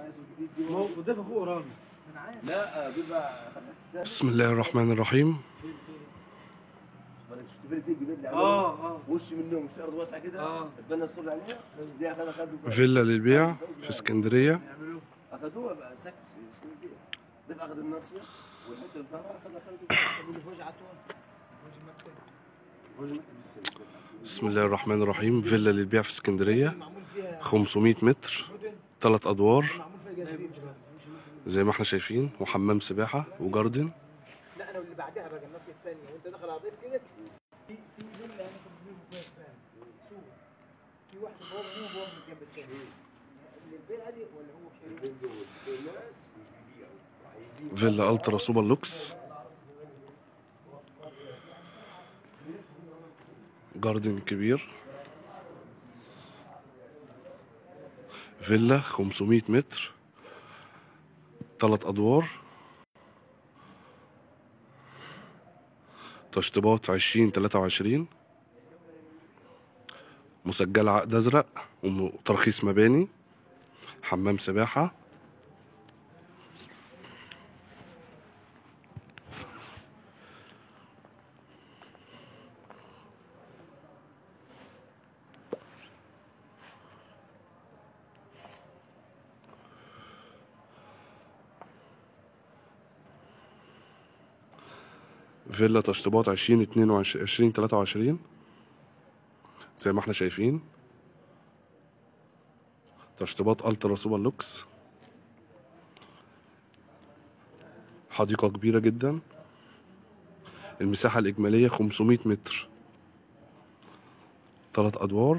وده فوق رامي لا بيبقى بسم الله الرحمن الرحيم شفت فيلم الجديد اللي اه عملوه اه وش منهم في ارض واسعه كده آه. اتبنى الصور عليها دي اخذها خدوا فيلا للبيع في اسكندرية يعملوا اخذوها بقى سكت في اسكندريه ده اخذ الناصيه والحته اللي ظهرها اخذها خدوا اللي فوق عطوها الراجل مكتب السنه بسم الله الرحمن الرحيم فيلا للبيع في اسكندرية معمول فيها 500 متر ثلاث أدوار معمول فيها جنزير زي ما احنا شايفين وحمام سباحة وجاردن لا انا واللي بعدها بقى الناس الثانيه وانت داخل على ضيف كده في في فيلا انا كنت بجيبه كويس فاهم سوق في واحد بوابه هنا وبوابه من الجنب الثاني اللي البيع دي ولا هو شايل الناس مش بيبيعوا وعايزين فيلا الترا سوبر لوكس جاردن كبير فيلا 500 متر ثلاث ادوار تشطيبات 20 23 مسجلة عقد ازرق وترخيص مباني حمام سباحة فيلا تشطيبات 20 22 20 23 زي ما احنا شايفين تشطيبات الترا سوبر لوكس حديقة كبيرة جدا المساحة الإجمالية 500 متر ثلاث أدوار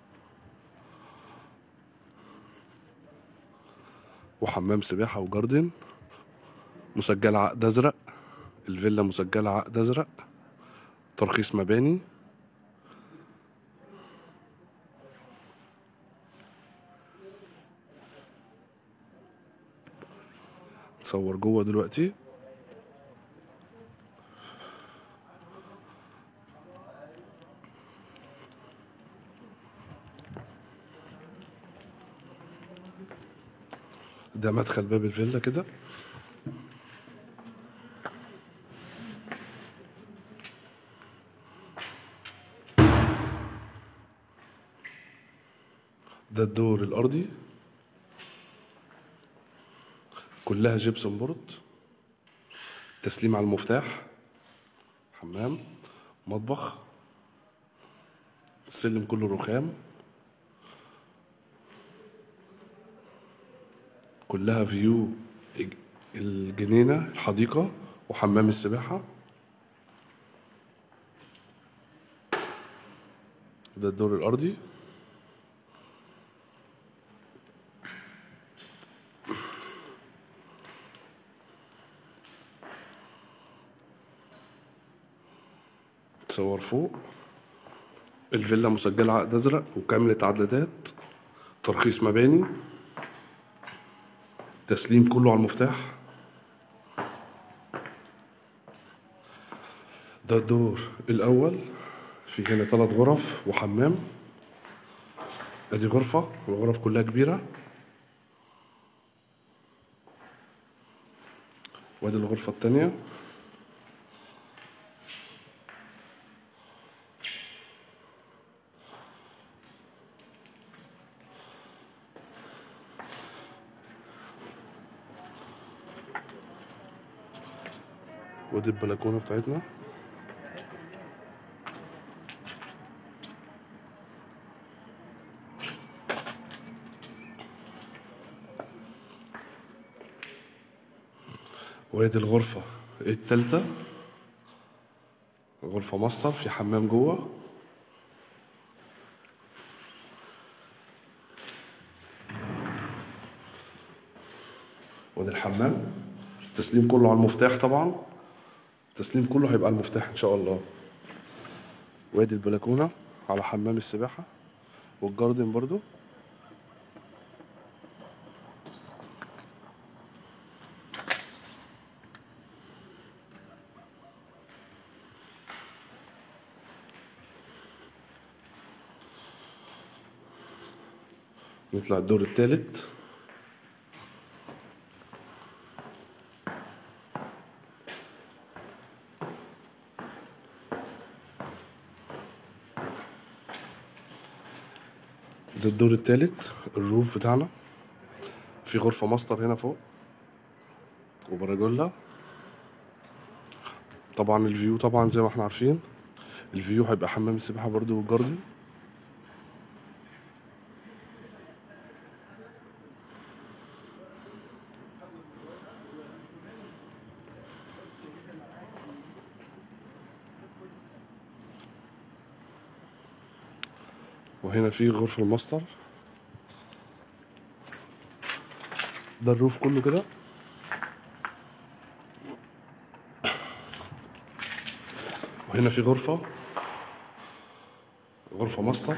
وحمام سباحة وجاردن مسجلة عقد أزرق الفيلا مسجلة عقد أزرق ترخيص مباني تصور جوه دلوقتي ده مدخل باب الفيلا كده ده الدور الأرضي كلها جبسون بورد تسليم على المفتاح حمام مطبخ السلم كله رخام كلها فيو الج- الجنينة الحديقة وحمام السباحة ده الدور الأرضي تصور فوق الفيلا مسجلة عقد أزرق وكاملة عدادات ترخيص مباني تسليم كله على المفتاح ده الدور الأول في هنا ثلاث غرف وحمام ادي غرفة والغرف كلها كبيرة وادي الغرفة التانية ودي البلكونة بتاعتنا وادي الغرفة التالتة غرفة ماستر في حمام جوه وادي الحمام التسليم كله على المفتاح طبعا التسليم كله هيبقى على المفتاح ان شاء الله وادي البلكونه على حمام السباحه والجاردن برضو نطلع الدور الثالث ده الدور التالت الروف بتاعنا في غرفة ماستر هنا فوق وبراجولا طبعا الفيو طبعا زي ما احنا عارفين الفيو هيبقى حمام السباحة برضو والجاردن وهنا في غرفة الماستر ده الروف كله كده وهنا في غرفة غرفة ماستر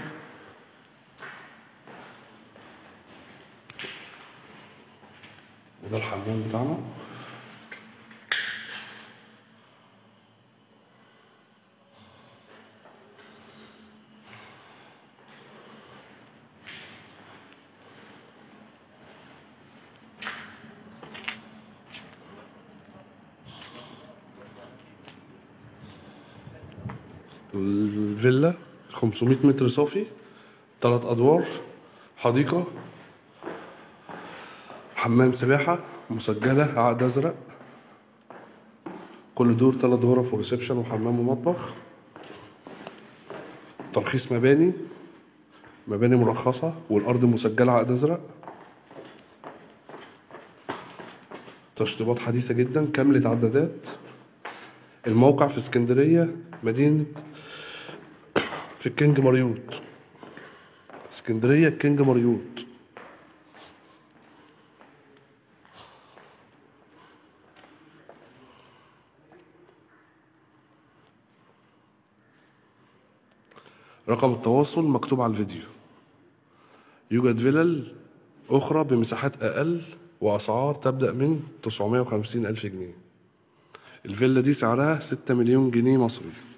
وده الحمام بتاعنا الفيلا 500 متر صافي ثلاث ادوار حديقه حمام سباحه مسجله عقد ازرق كل دور ثلاث غرف وريسبشن وحمام ومطبخ ترخيص مباني مباني مرخصه والارض مسجله عقد ازرق تشطيبات حديثه جدا كامله عدادات الموقع في اسكندريه مدينه في الكينج مريوط اسكندريه الكينج مريوط رقم التواصل مكتوب على الفيديو يوجد فيلل أخرى بمساحات أقل وأسعار تبدأ من 950 ألف جنيه الفيلا دي سعرها 6 مليون جنيه مصري